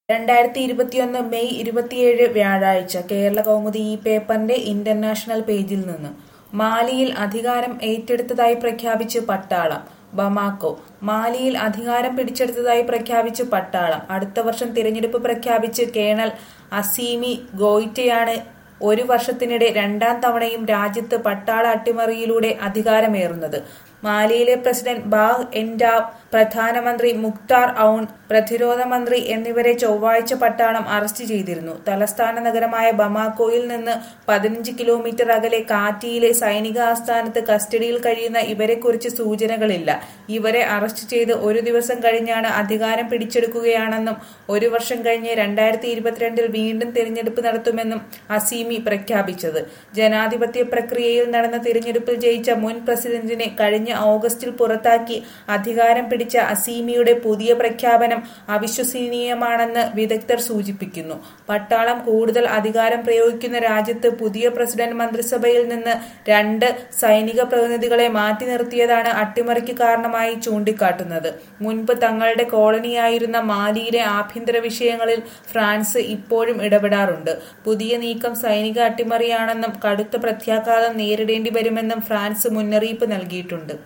രണ്ടായിരത്തി ഇരുപത്തിയൊന്ന് മെയ് ഇരുപത്തിയേഴ് വ്യാഴാഴ്ച കേരള കൗമുദി ഈ പേപ്പറിന്റെ ഇന്റർനാഷണൽ പേജിൽ നിന്ന് മാലിയിൽ അധികാരം ഏറ്റെടുത്തതായി പ്രഖ്യാപിച്ച് പട്ടാളം ബമാക്കോ മാലിയിൽ അധികാരം പിടിച്ചെടുത്തതായി പ്രഖ്യാപിച്ച് പട്ടാളം അടുത്ത വർഷം തിരഞ്ഞെടുപ്പ് പ്രഖ്യാപിച്ച് കേണൽ അസീമി ഗോയിറ്റയാണ് ഒരു വർഷത്തിനിടെ രണ്ടാം തവണയും രാജ്യത്ത് പട്ടാള അട്ടിമറിയിലൂടെ അധികാരമേറുന്നത് മാലിയിലെ പ്രസിഡന്റ് ബാഹ് എൻഡാവ് പ്രധാനമന്ത്രി മുക്താർ ഔൺ പ്രതിരോധ മന്ത്രി എന്നിവരെ ചൊവ്വാഴ്ച പട്ടാളം അറസ്റ്റ് ചെയ്തിരുന്നു തലസ്ഥാന നഗരമായ ബമാക്കോയിൽ നിന്ന് പതിനഞ്ച് കിലോമീറ്റർ അകലെ കാറ്റിയിലെ സൈനിക ആസ്ഥാനത്ത് കസ്റ്റഡിയിൽ കഴിയുന്ന ഇവരെക്കുറിച്ച് സൂചനകളില്ല ഇവരെ അറസ്റ്റ് ചെയ്ത് ഒരു ദിവസം കഴിഞ്ഞാണ് അധികാരം പിടിച്ചെടുക്കുകയാണെന്നും ഒരു വർഷം കഴിഞ്ഞ് രണ്ടായിരത്തി ഇരുപത്തിരണ്ടിൽ വീണ്ടും തിരഞ്ഞെടുപ്പ് നടത്തുമെന്നും അസീമി പ്രഖ്യാപിച്ചത് ജനാധിപത്യ പ്രക്രിയയിൽ നടന്ന തിരഞ്ഞെടുപ്പിൽ ജയിച്ച മുൻ പ്രസിഡന്റിനെ കഴിഞ്ഞ ഓഗസ്റ്റിൽ പുറത്താക്കി അധികാരം പിടിച്ച അസീമിയുടെ പുതിയ പ്രഖ്യാപനം അവിശ്വസനീയമാണെന്ന് വിദഗ്ധർ സൂചിപ്പിക്കുന്നു പട്ടാളം കൂടുതൽ അധികാരം പ്രയോഗിക്കുന്ന രാജ്യത്ത് പുതിയ പ്രസിഡന്റ് മന്ത്രിസഭയിൽ നിന്ന് രണ്ട് സൈനിക പ്രതിനിധികളെ മാറ്റി നിർത്തിയതാണ് അട്ടിമറിക്ക് കാരണമായി ചൂണ്ടിക്കാട്ടുന്നത് മുൻപ് തങ്ങളുടെ കോളനിയായിരുന്ന മാലിയിലെ ആഭ്യന്തര വിഷയങ്ങളിൽ ഫ്രാൻസ് ഇപ്പോഴും ഇടപെടാറുണ്ട് പുതിയ നീക്കം സൈനിക അട്ടിമറിയാണെന്നും കടുത്ത പ്രത്യാഘാതം നേരിടേണ്ടി വരുമെന്നും ഫ്രാൻസ് മുന്നറിയിപ്പ് നൽകിയിട്ടുണ്ട്